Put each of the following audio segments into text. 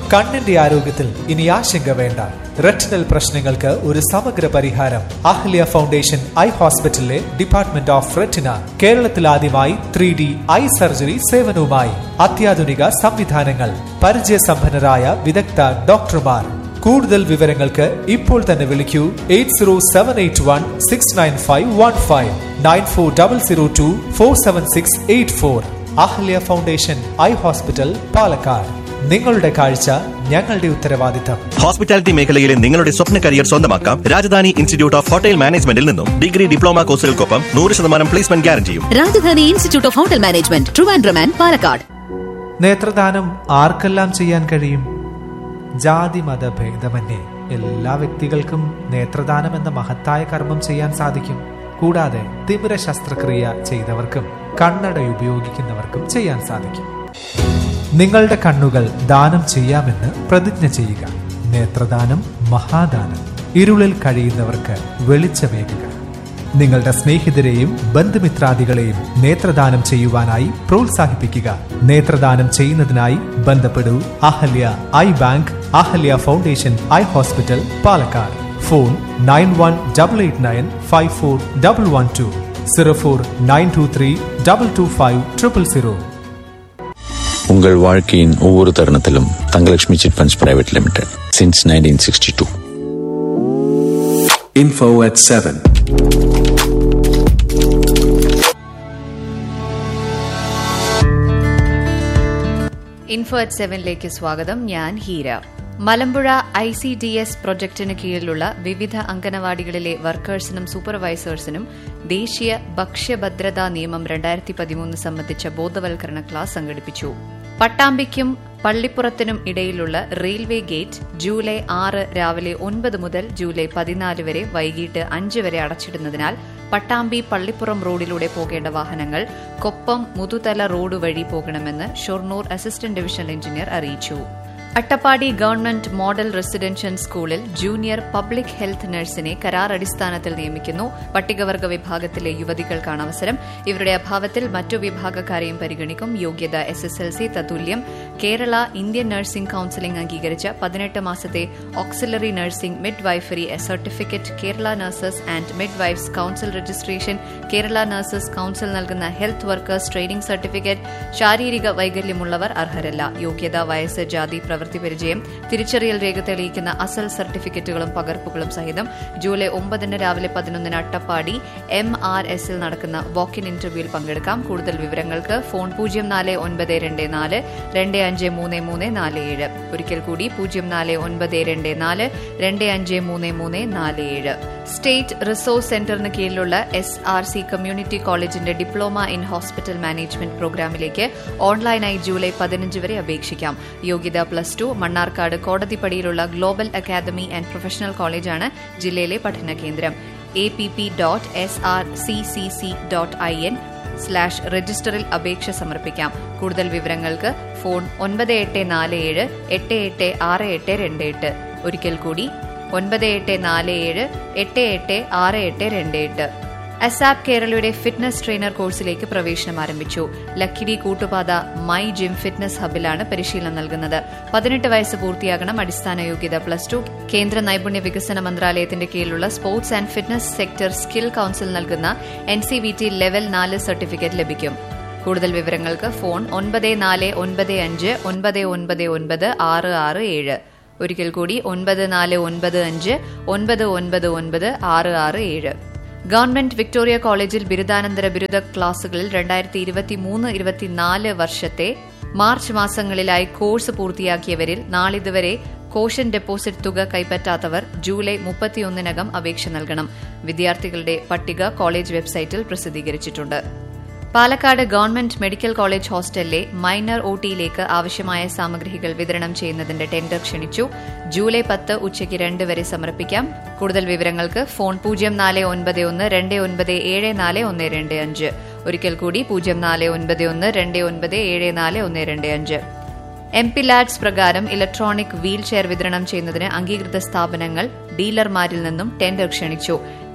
കണ്ണിന്റെ ആരോഗ്യത്തിൽ ഇനി ആശങ്ക വേണ്ട റെറ്റിനൽ പ്രശ്നങ്ങൾക്ക് ഒരു സമഗ്ര പരിഹാരം അഹ്ല്യ ഫൗണ്ടേഷൻ ഐ ഹോസ്പിറ്റലിലെ ഡിപ്പാർട്ട്മെന്റ് ഓഫ് റെറ്റിന കേരളത്തിൽ ആദ്യമായി ത്രീ ഡി ഐ സർജറി സേവനവുമായി അത്യാധുനിക സംവിധാനങ്ങൾ പരിചയസമ്പന്നരായ വിദഗ്ധ ഡോക്ടർമാർ കൂടുതൽ വിവരങ്ങൾക്ക് ഇപ്പോൾ തന്നെ വിളിക്കൂ eight zero seven eight one six nine five one five nine four double zero two four seven six eight four Ahalya foundation eye hospital Palakkad നിങ്ങളുടെ കാഴ്ച ഞങ്ങളുടെ ഉത്തരവാദിത്തം ഹോസ്പിറ്റാലിറ്റി മേഖലയിലെ നിങ്ങളുടെ സ്വപ്ന കരിയർ സ്വന്തമാക്കാം രാജധാനി ഇൻസ്റ്റിറ്റ്യൂട്ട് ഓഫ് ഹോട്ടൽ മാനേജ്മെന്റിൽ നിന്നും ഡിഗ്രി ഡിപ്ലോമ കോഴ്സുകൾക്കൊപ്പം നൂറ് ശതമാനം പ്ലേസ്മെന്റ് ഗ്യാരണ്ടിയും Rajadhani institute of hotel management Trivandrum and Palakkad നേത്രദാനം ആർക്കെല്ലാം ചെയ്യാൻ കഴിയും ജാതി മത ഭേദമന്യേ എല്ലാ വ്യക്തികൾക്കും നേത്രദാനം എന്ന മഹത്തായ കർമ്മം ചെയ്യാൻ സാധിക്കും കൂടാതെ തിമിര ശസ്ത്രക്രിയ ചെയ്തവർക്കും കണ്ണട ഉപയോഗിക്കുന്നവർക്കും ചെയ്യാൻ സാധിക്കും നിങ്ങളുടെ കണ്ണുകൾ ദാനം ചെയ്യാമെന്ന് പ്രതിജ്ഞ ചെയ്യുക നേത്രദാനം മഹാദാനം ഇരുളിൽ കഴിയുന്നവർക്ക് വെളിച്ചമേകുക നിങ്ങളുടെ സ്നേഹിതരെയും ബന്ധുമിത്രാദികളെയും നേത്രദാനം ചെയ്യുവാനായി പ്രോത്സാഹിപ്പിക്കുക നേത്രദാനം ചെയ്യുന്നതിനായി ബന്ധപ്പെടൂ Ahalya eye bank Ahalya foundation eye hospital Palakkad phone nine one double eight nine five four double one two zero four nine two three double two five triple zero உங்கள் வாழ்க்கையின் ஒவ்வொரு தருணத்திலும் Thangalakshmi chit funds private limited since nineteen sixty two Info at 7. Info at സെവനിലേക്ക് സ്വാഗതം ഞാൻ Heera Malampuzha I C D S പ്രൊജക്ടിന് കീഴിലുള്ള വിവിധ അംഗനവാടികളിലെ വർക്കേഴ്സിനും സൂപ്പർവൈസേഴ്സിനും ദേശീയ ഭക്ഷ്യഭദ്രതാ നിയമം രണ്ടായിരത്തി പതിമൂന്ന് സംബന്ധിച്ച ബോധവൽക്കരണ ക്ലാസ് സംഘടിപ്പിച്ചു പട്ടാമ്പിക്കും പള്ളിപ്പുറത്തിനും ഇടയിലുള്ള റെയിൽവേ ഗേറ്റ് ജൂലൈ ആറ് രാവിലെ ഒൻപത് മുതൽ ജൂലൈ പതിനാല് വരെ വൈകിട്ട് അഞ്ച് വരെ അടച്ചിടുന്നതിനാൽ പട്ടാമ്പി പള്ളിപ്പുറം റോഡിലൂടെ പോകേണ്ട വാഹനങ്ങൾ കൊപ്പം മുതുതല റോഡ് വഴി പോകണമെന്ന് ഷൊർണൂർ അസിസ്റ്റന്റ് ഡിവിഷണൽ എഞ്ചിനീയർ അറിയിച്ചു അട്ടപ്പാടി ഗവൺമെന്റ് മോഡൽ റെസിഡൻഷ്യൽ സ്കൂളിൽ ജൂനിയർ പബ്ലിക് ഹെൽത്ത് നഴ്സിനെ കരാർ അടിസ്ഥാനത്തിൽ നിയമിക്കുന്നു പട്ടികവർഗ വിഭാഗത്തിലെ യുവതികൾക്കാണ് അവസരം ഇവരുടെ അഭാവത്തിൽ മറ്റു വിഭാഗക്കാരെയും പരിഗണിക്കും യോഗ്യത എസ് എസ് എൽ സി തത്തുല്യം കേരള ഇന്ത്യൻ നഴ്സിംഗ് കൌൺസിലിംഗ് അംഗീകരിച്ച പതിനെട്ട് മാസത്തെ auxiliary nursing midwifery certificate Kerala nurses and midwives council registration Kerala nurses council നൽകുന്ന ഹെൽത്ത് വർക്കേഴ്സ് ട്രെയിനിംഗ് സർട്ടിഫിക്കറ്റ് ശാരീരിക വൈകല്യമുള്ളവർ അർഹരല്ല യോഗ്യത വയസ്സ് ജാതി പ്രവൃത്തി പരിചയം തിരിച്ചറിയൽ രേഖ തെളിയിക്കുന്ന അസൽ സർട്ടിഫിക്കറ്റുകളും പകർപ്പുകളും സഹിതം ജൂലൈ ഒമ്പതിന് രാവിലെ പതിനൊന്നിന് അട്ടപ്പാടി എം ആർ എസിൽ നടക്കുന്ന വാക്കിൻ ഇന്റർവ്യൂവിൽ പങ്കെടുക്കാം കൂടുതൽ വിവരങ്ങൾക്ക് ഫോൺ പൂജ്യം നാല് ഒൻപത് രണ്ട് നാല് രണ്ട് അഞ്ച് മൂന്ന് മൂന്ന് നാല് ഏഴ് ഒരിക്കൽ കൂടി പൂജ്യം നാല് ഒൻപത് രണ്ട് നാല് രണ്ട് അഞ്ച് മൂന്ന് മൂന്ന് നാല് ഏഴ് സ്റ്റേറ്റ് റിസോഴ്സ് സെന്ററിന് കീഴിലുള്ള എസ് ആർ സി കമ്മ്യൂണിറ്റി കോളേജിന്റെ ഡിപ്ലോമ ഇൻ ഹോസ്പിറ്റൽ മാനേജ്മെന്റ് പ്രോഗ്രാമിലേക്ക് ഓൺലൈനായി ജൂലൈ പതിനഞ്ച് വരെ അപേക്ഷിക്കാം യോഗ്യത പ്ലസ് ടു മണ്ണാർക്കാട് കോടതിപ്പടിയിലുള്ള ഗ്ലോബൽ അക്കാദമി ആൻഡ് പ്രൊഫഷണൽ കോളേജാണ് ജില്ലയിലെ പഠന കേന്ദ്രം A P P dot S R C C C dot I N slash രജിസ്റ്ററിൽ അപേക്ഷ സമർപ്പിക്കാം കൂടുതൽ വിവരങ്ങൾക്ക് ഫോൺ ഒൻപത് എട്ട് നാല് ഏഴ് എട്ട് എട്ട് ആറ് എട്ട് രണ്ട് എട്ട് ഒരിക്കൽ കൂടി ഒൻപത് എട്ട് നാല് ഏഴ് എട്ട് എട്ട് ആറ് എട്ട് രണ്ട് എട്ട് അസാപ് കേരളയുടെ ഫിറ്റ്നസ് ട്രെയിനർ കോഴ്സിലേക്ക് പ്രവേശനം ആരംഭിച്ചു Lakkidi Koottupatha my gym fitness ഹബിലാണ് പരിശീലനം നൽകുന്നത് പതിനെട്ട് വയസ്സ് പൂർത്തിയാകണം അടിസ്ഥാന യോഗ്യത പ്ലസ് ടു കേന്ദ്ര നൈപുണ്യ വികസന മന്ത്രാലയത്തിന്റെ കീഴിലുള്ള sports and fitness sector skill council നൽകുന്ന N C V T level നാല് സർട്ടിഫിക്കറ്റ് ലഭിക്കും കൂടുതൽ വിവരങ്ങൾക്ക് ഫോൺ ഒൻപത് നാല് ഒൻപത് അഞ്ച് ഒൻപത് ഒൻപത് ഒൻപത് ആറ് ആറ് ഏഴ് ഒരിക്കൽ കൂടി ഒൻപത് നാല് ഒൻപത് അഞ്ച് ഒൻപത് ഒൻപത് ഒൻപത് ആറ് ആറ് ഏഴ് ഗവൺമെന്റ് വിക്ടോറിയ കോളേജിൽ ബിരുദാനന്തര ബിരുദ ക്ലാസുകളിൽ രണ്ടായിരത്തി ഇരുപത്തിമൂന്ന് ഇരുപത്തിനാല് വർഷത്തെ മാർച്ച് മാസങ്ങളിലായി കോഴ്സ് പൂർത്തിയാക്കിയവരിൽ നാളിതുവരെ കോഷൻ ഡെപ്പോസിറ്റ് തുക കൈപ്പറ്റാത്തവർ ജൂലൈ മുപ്പത്തിയൊന്നിനകം അപേക്ഷ നൽകണം വിദ്യാർത്ഥികളുടെ പട്ടിക കോളേജ് വെബ്സൈറ്റിൽ പ്രസിദ്ധീകരിച്ചിട്ടുണ്ട് പാലക്കാട് ഗവൺമെന്റ് മെഡിക്കൽ കോളേജ് ഹോസ്റ്റലിലെ മൈനർ ഒടിയിലേക്ക് ആവശ്യമായ സാമഗ്രികൾ വിതരണം ചെയ്യുന്നതിന്റെ ടെൻഡർ ക്ഷണിച്ചു ജൂലൈ പത്ത് ഉച്ചയ്ക്ക് രണ്ട് വരെ സമർപ്പിക്കാം കൂടുതൽ വിവരങ്ങൾക്ക് ഫോൺ പൂജ്യം നാല് ഒൻപത് ഒന്ന് രണ്ട് ഒൻപത് ഏഴ് നാല് ഒന്ന് രണ്ട് അഞ്ച് ഒരിക്കൽ കൂടി പൂജ്യം നാല് ഒൻപത് ഒന്ന് രണ്ട് ഒൻപത് ഏഴ് നാല് ഒന്ന് രണ്ട് അഞ്ച് എം പി ലാഡ്സ് പ്രകാരം ഇലക്ട്രോണിക് വീൽ ചെയർ വിതരണം ചെയ്യുന്നതിന് അംഗീകൃത സ്ഥാപനങ്ങൾ ഡീലർമാരിൽ നിന്നും ടെൻഡർ ക്ഷണിച്ചു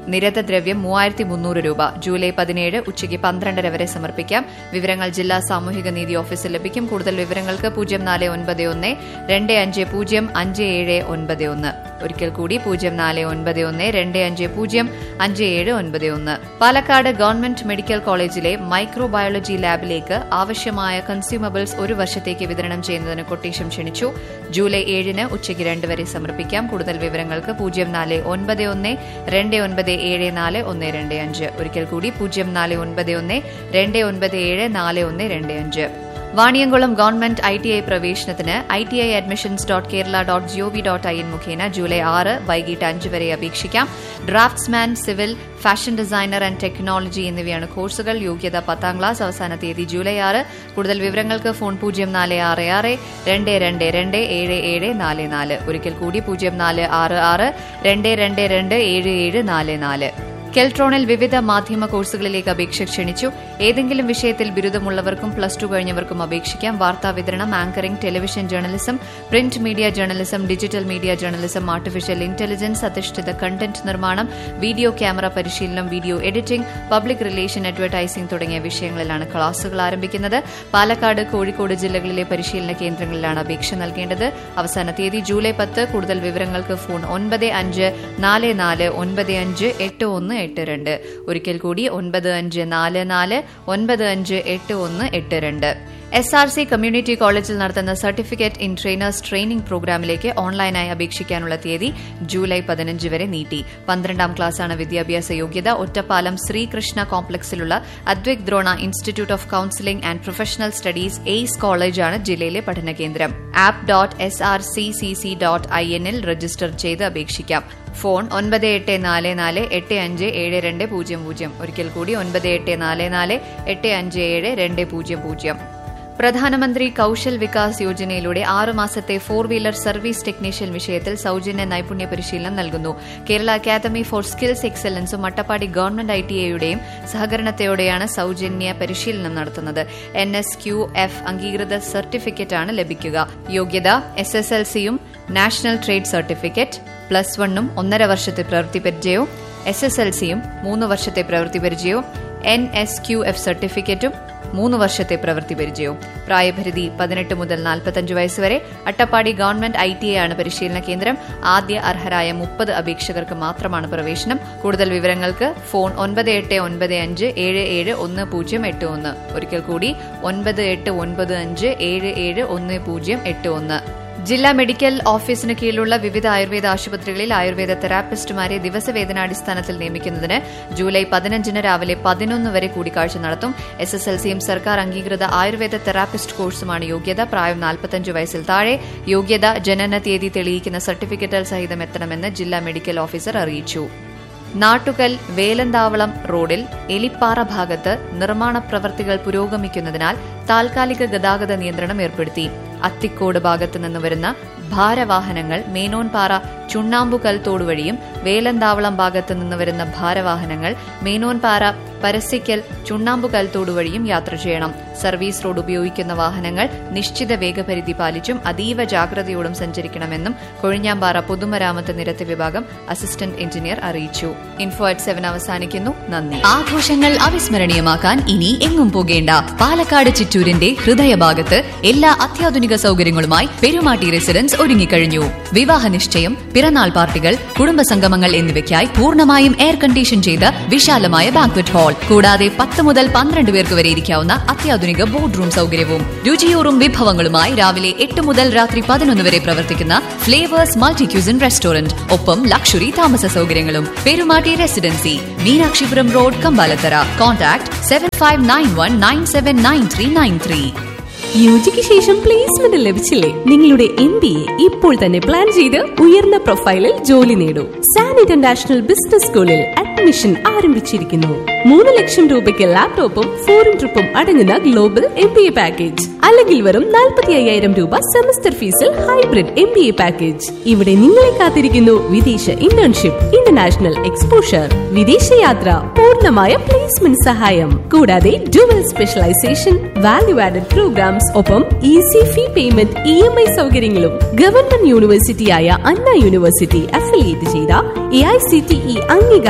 നിരതദ്രവ്യം മൂവായിരത്തി മുന്നൂറ് രൂപ ജൂലൈ പതിനേഴ് ഉച്ചയ്ക്ക് പന്ത്രണ്ടര വരെ സമർപ്പിക്കാം വിവരങ്ങൾ ജില്ലാ സാമൂഹിക നീതി ഓഫീസിൽ ലഭിക്കും കൂടുതൽ വിവരങ്ങൾക്ക് പൂജ്യം നാല് ഒൻപത് ഒന്ന് രണ്ട് അഞ്ച് പൂജ്യം അഞ്ച് ഏഴ് ഒൻപത് ഒന്ന് ഒരിക്കൽ കൂടി പൂജ്യം നാല് ഒൻപത് ഒന്ന് രണ്ട് അഞ്ച് പൂജ്യം അഞ്ച് ഏഴ് ഒൻപത് ഒന്ന് പാലക്കാട് ഗവൺമെന്റ് മെഡിക്കൽ കോളേജിലെ മൈക്രോബയോളജി ലാബിലേക്ക് ആവശ്യമായ കൺസ്യൂമബിൾസ് ഒരു വർഷത്തേക്ക് വിതരണം ചെയ്യുന്നതിന് കൊട്ടേഷൻ ക്ഷണിച്ചു ജൂലൈ ഏഴിന് ഉച്ചയ്ക്ക് രണ്ട് വരെ സമർപ്പിക്കാം കൂടുതൽ വിവരങ്ങൾക്ക് പൂജ്യം നാല് ഒൻപത് ഒന്ന് രണ്ട് ഒൻപത് ഏഴ് നാല് ഒന്ന് രണ്ട് അഞ്ച് ഒരിക്കൽ കൂടി പൂജ്യം നാല് ഒൻപത് ഒന്ന് രണ്ട് ഒൻപത് ഏഴ് നാല് ഒന്ന് രണ്ട് അഞ്ച് Vaniyamkulam government I T I പ്രവേശനത്തിന് I T I admissions dot Kerala dot gov dot I N മുഖേന ജൂലൈ ആറ് വൈകിട്ട് അഞ്ച് വരെ അപേക്ഷിക്കാം draughtsman civil fashion designer and technology എന്നിവയാണ് കോഴ്സുകൾ യോഗ്യത പത്താം ക്ലാസ് അവസാന തീയതി ജൂലൈ ആറ് കൂടുതൽ വിവരങ്ങൾക്ക് ഫോൺ പൂജ്യം നാല് ആറ് ആറ് രണ്ട് രണ്ട് രണ്ട് ഏഴ് ഏഴ് നാല് നാല് ഒരിക്കൽ കൂടി പൂജ്യം നാല് ആറ് ആറ് രണ്ട് രണ്ട് രണ്ട് ഏഴ് ഏഴ് നാല് നാല് കെൽട്രോണിൽ വിവിധ മാധ്യമ കോഴ്സുകളിലേക്ക് അപേക്ഷ ക്ഷണിച്ചു ഏതെങ്കിലും വിഷയത്തിൽ ബിരുദമുള്ളവർക്കും പ്ലസ് ടു കഴിഞ്ഞവർക്കും അപേക്ഷിക്കാം വാർത്താ വിതരണം anchoring television journalism print media journalism digital media journalism artificial intelligence അധിഷ്ഠിത കണ്ടന്റ് നിർമ്മാണം വീഡിയോ ക്യാമറ പരിശീലനം video editing public relation advertising തുടങ്ങിയ വിഷയങ്ങളിലാണ് ക്ലാസുകൾ ആരംഭിക്കുന്നത് പാലക്കാട് കോഴിക്കോട് ജില്ലകളിലെ പരിശീലന കേന്ദ്രങ്ങളിലാണ് അപേക്ഷ നൽകേണ്ടത് അവസാന തീയതി ജൂലൈ പത്ത് കൂടുതൽ വിവരങ്ങൾക്ക് ഫോൺ ഒൻപത് അഞ്ച് നാല് നാല് ഒൻപത് അഞ്ച് എട്ട് ഒന്ന് എട്ട് രണ്ട് ഒരിക്കൽ കൂടി ഒൻപത് അഞ്ച് നാല് നാല് ഒൻപത് അഞ്ച് എട്ട് ഒന്ന് എട്ട് രണ്ട് എസ് ആർ സി കമ്മ്യൂണിറ്റി കോളേജിൽ നടത്തുന്ന സർട്ടിഫിക്കറ്റ് ഇൻ ട്രെയിനേഴ്സ് ട്രെയിനിംഗ് പ്രോഗ്രാമിലേക്ക് ഓൺലൈനായി അപേക്ഷിക്കാനുള്ള തീയതി ജൂലൈ പതിനഞ്ച് വരെ നീട്ടി പന്ത്രണ്ടാം ക്ലാസ്സാണ് വിദ്യാഭ്യാസ യോഗ്യത ഒറ്റപ്പാലം ശ്രീകൃഷ്ണ കോംപ്ലക്സിലുള്ള Advaik Drona institute of counselling and professional studies ace കോളേജാണ് ജില്ലയിലെ പഠന കേന്ദ്രം app dot S R C C C dot I എന്നിൽ രജിസ്റ്റർ ചെയ്ത് അപേക്ഷിക്കാം ഫോൺ ഒൻപത് എട്ട് നാല് നാല് എട്ട് അഞ്ച് ഏഴ് രണ്ട് പൂജ്യം പൂജ്യം ഒരിക്കൽ കൂടി ഒൻപത് എട്ട് നാല് നാല് എട്ട് അഞ്ച് ഏഴ് രണ്ട് പൂജ്യം പൂജ്യം പ്രധാനമന്ത്രി കൌശൽ വികാസ് യോജനയിലൂടെ ആറ് മാസത്തെ ഫോർ വീലർ സർവീസ് ടെക്നീഷ്യൻ വിഷയത്തിൽ സൌജന്യ നൈപുണ്യ പരിശീലനം നൽകുന്നു കേരള അക്കാദമി ഫോർ സ്കിൽസ് എക്സലൻസും മട്ടപ്പാടി ഗവൺമെന്റ് ഐ ടി ഐയുടെയും സഹകരണത്തോടെയാണ് സൌജന്യ പരിശീലനം നടത്തുന്നത് എൻ എസ് ക്യു എഫ് അംഗീകൃത സർട്ടിഫിക്കറ്റാണ് ലഭിക്കുക യോഗ്യത എസ് എസ് എൽ സിയും നാഷണൽ ട്രേഡ് സർട്ടിഫിക്കറ്റ് പ്ലസ് വണ്ണും ഒന്നര വർഷത്തെ പ്രവൃത്തി പരിചയവും എസ് എസ് എൽ സിയും മൂന്ന് വർഷത്തെ പ്രവൃത്തി പരിചയവും എൻ എസ് ക്യു എഫ് സർട്ടിഫിക്കറ്റും മൂന്ന് വർഷത്തെ പ്രവൃത്തി പരിചയവും പ്രായപരിധി പതിനെട്ട് മുതൽ നാൽപ്പത്തഞ്ച് വയസ്സ് വരെ അട്ടപ്പാടി ഗവൺമെന്റ് ഐ ടി ആണ് പരിശീലന കേന്ദ്രം ആദ്യ അർഹരായ മുപ്പത് അപേക്ഷകർക്ക് മാത്രമാണ് പ്രവേശനം കൂടുതൽ വിവരങ്ങൾക്ക് ഫോൺ ഒൻപത് എട്ട് ഒൻപത് അഞ്ച് ഏഴ് ഏഴ് ഒന്ന് പൂജ്യം എട്ട് ഒന്ന് ഒരിക്കൽ കൂടി ഒൻപത് എട്ട് ഒൻപത് അഞ്ച് ഏഴ് ഏഴ് ഒന്ന് പൂജ്യം എട്ട് ഒന്ന് ജില്ലാ മെഡിക്കൽ ഓഫീസിന് കീഴിലുള്ള വിവിധ ആയുർവേദ ആശുപത്രികളിൽ ആയുർവേദ തെറാപ്പിസ്റ്റുമാരെ ദിവസവേതനാടിസ്ഥാനത്തിൽ നിയമിക്കുന്നതിന് ജൂലൈ പതിനഞ്ചിന് രാവിലെ പതിനൊന്ന് വരെ കൂടിക്കാഴ്ച നടത്തും എസ് എസ് എൽ സിയും സർക്കാർ അംഗീകൃത ആയുർവേദ തെറാപ്പിസ്റ്റ് കോഴ്സുമാണ് യോഗ്യത പ്രായം നാൽപ്പത്തഞ്ച് വയസ്സിൽ താഴെ യോഗ്യത ജനന തീയതി തെളിയിക്കുന്ന സർട്ടിഫിക്കറ്റുകൾ സഹിതം എത്തണമെന്ന് ജില്ലാ മെഡിക്കൽ ഓഫീസർ അറിയിച്ചു നാട്ടുകൽ വേലന്താവളം റോഡിൽ എലിപ്പാറ ഭാഗത്ത് നിർമ്മാണ പ്രവർത്തികൾ പുരോഗമിക്കുന്നതിനാൽ താൽക്കാലിക ഗതാഗത നിയന്ത്രണം ഏർപ്പെടുത്തി അത്തിക്കോട് ഭാഗത്തു നിന്ന് വരുന്ന ഭാരവാഹനങ്ങൾ മേനോൻപാറ ചുണ്ണാമ്പുകൽ തോട് വഴിയും വേലന്താവളം ഭാഗത്തു നിന്ന് വരുന്ന ഭാരവാഹനങ്ങൾ മേനോൻപാറ പരസ്യക്കൽ ചുണ്ണാമ്പുകൽ തോട് വഴിയും യാത്ര ചെയ്യണം സർവീസ് റോഡ് ഉപയോഗിക്കുന്ന വാഹനങ്ങൾ നിശ്ചിത വേഗപരിധി പാലിച്ചും അതീവ ജാഗ്രതയോടും സഞ്ചരിക്കണമെന്നും കൊഴിഞ്ഞാമ്പാറ പൊതുമരാമത്ത് നിരത്ത് വിഭാഗം അസിസ്റ്റന്റ് എഞ്ചിനീയർ അറിയിച്ചു ഇൻഫോ അറ്റ് സെവൻ അവസാനിക്കുന്നു നന്ദി ആഘോഷങ്ങൾ അവിസ്മരണീയമാക്കാൻ ഇനി എങ്ങും പോകേണ്ട പാലക്കാട് ചിറ്റൂരിന്റെ ഹൃദയഭാഗത്ത് എല്ലാ അത്യാധുനിക സൗകര്യങ്ങളുമായി പെരുമാട്ടി റെസിഡൻസ് ഒരുങ്ങിക്കഴിഞ്ഞു വിവാഹ നിശ്ചയം പിറന്നാൾ പാർട്ടികൾ കുടുംബസംഗമങ്ങൾ എന്നിവയ്ക്കായി പൂർണ്ണമായും എയർ കണ്ടീഷൻ ചെയ്ത വിശാലമായ ബാങ്ക്വറ്റ് ഹാൾ കൂടാതെ പത്ത് മുതൽ പന്ത്രണ്ട് പേർക്ക് വരെ ഇരിക്കാവുന്ന അത്യാധുനിക ബോർഡ് റൂം സൗകര്യവും രുചിയൂറും വിഭവങ്ങളുമായി രാവിലെ എട്ട് മുതൽ രാത്രി പതിനൊന്ന് വരെ പ്രവർത്തിക്കുന്ന ഫ്ലേവേഴ്സ് മൾട്ടി ക്യൂസിൻ റെസ്റ്റോറന്റ് ഒപ്പം ലക്ഷറി താമസ സൗകര്യങ്ങളും Perumatty residency Meenakshipuram road Kambalathara contact seven five nine one nine seven nine three nine three യുജിക്ക് ശേഷം പ്ലേസ്മെന്റ് ലഭിച്ചില്ലേ നിങ്ങളുടെ എം ബി എ ഇപ്പോൾ തന്നെ പ്ലാൻ ചെയ്ത് ഉയർന്ന പ്രൊഫൈലിൽ ജോലി നേടൂ സാൻ ഇന്റർനാഷണൽ ബിസിനസ് സ്കൂളിൽ അഡ്മിഷൻ ആരംഭിച്ചിരിക്കുന്നു മൂന്ന് ലക്ഷം രൂപയ്ക്ക് ലാപ്ടോപ്പും ഫോറിൻ ട്രിപ്പും അടങ്ങുന്ന global M B A package അല്ലെങ്കിൽ വെറും നാൽപ്പത്തി അയ്യായിരം രൂപ സെമസ്റ്റർ ഫീസിൽ hybrid M B A package ഇവിടെ നിങ്ങളെ കാത്തിരിക്കുന്നു വിദേശ ഇന്റേൺഷിപ്പ് ഇന്റർനാഷണൽ എക്സ്പോഷർ വിദേശയാത്ര പൂർണ്ണമായ പ്ലേസ്മെന്റ് സഹായം കൂടാതെ dual specialization value added programs ഒപ്പം easy fee payment E M I സൗകര്യങ്ങളും ഗവൺമെന്റ് യൂണിവേഴ്സിറ്റിയായ അണ്ണ യൂണിവേഴ്സിറ്റി അഫിലിയേറ്റ് ചെയ്ത A I C T E അംഗീകാരമുള്ള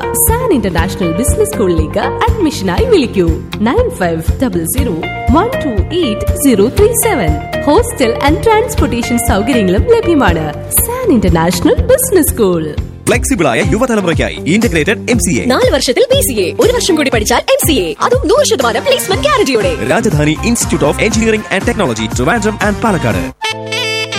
സാൻ ഇന്റർനാഷണൽ ബിസിനസ് സ്കൂളിലേക്ക് അഡ്മിഷനായി വിളിക്കൂ nine five double zero one two eight zero three seven hostel and transportation സൗകര്യങ്ങളും ലഭ്യമാണ് സാൻ ഇന്റർനാഷണൽ ബിസിനസ് സ്കൂൾ ഫ്ലെക്സിബിളായ യുവതലമുറയ്ക്കായി ഇന്റഗ്രേറ്റഡ് എം സി എ നാല് വർഷത്തിൽ ബി സി എ ഒരു വർഷം കൂടി പഠിച്ചാൽ എം സി എ അതും നൂറ് ശതമാനം പ്ലേസ്മെന്റ് ഗ്യാരണ്ടിയോടെ Rajadhani institute of engineering and technology Trivandrum and Palakkad